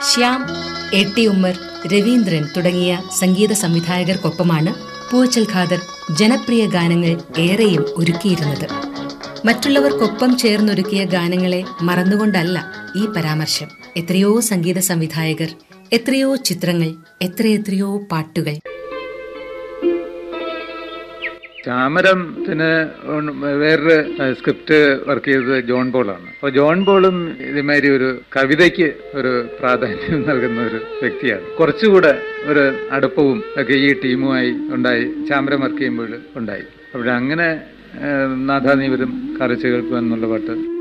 Shyam A T Ummer Raveendran തുടങ്ങിയ സംഗീത സംവിധായകർക്കൊപ്പമാണ് പൂവച്ചൽ ഖാദർ ജനപ്രിയ ഗാനങ്ങൾ ഏറെയും ഒരുക്കിയിരുന്നത് മറ്റുള്ളവർക്കൊപ്പം ചേർന്നൊരുക്കിയ ഗാനങ്ങളെ മറന്നുകൊണ്ടല്ല ഈ പരാമർശം എത്രയോ സംഗീത സംവിധായകർ എത്രയോ ചിത്രങ്ങൾ എത്രയെത്രയോ പാട്ടുകൾ ചാമരത്തിന് ഉൺ- വേറൊരു ഏഹ്, സ്ക്രിപ്റ്റ് വർക്ക് ചെയ്തത് ജോൺ പോളാണ് അപ്പോൾ ജോൺ പോളും ഇതുമാതിരി ഒരു കവിതയ്ക്ക് ഒരു പ്രാധാന്യം നൽകുന്ന ഒരു വ്യക്തിയാണ് കുറച്ചുകൂടെ ഒരു അടുപ്പവും ഒക്കെ ഈ ടീമുമായി ഉണ്ടായി ചാമരം വർക്ക് ചെയ്യുമ്പോൾ ഉണ്ടായി അപ്പോൾ അങ്ങനെ ഏഹ്, നാഥാനീവരും കാർച്ചകൾക്കും എന്നുള്ള പാട്ട്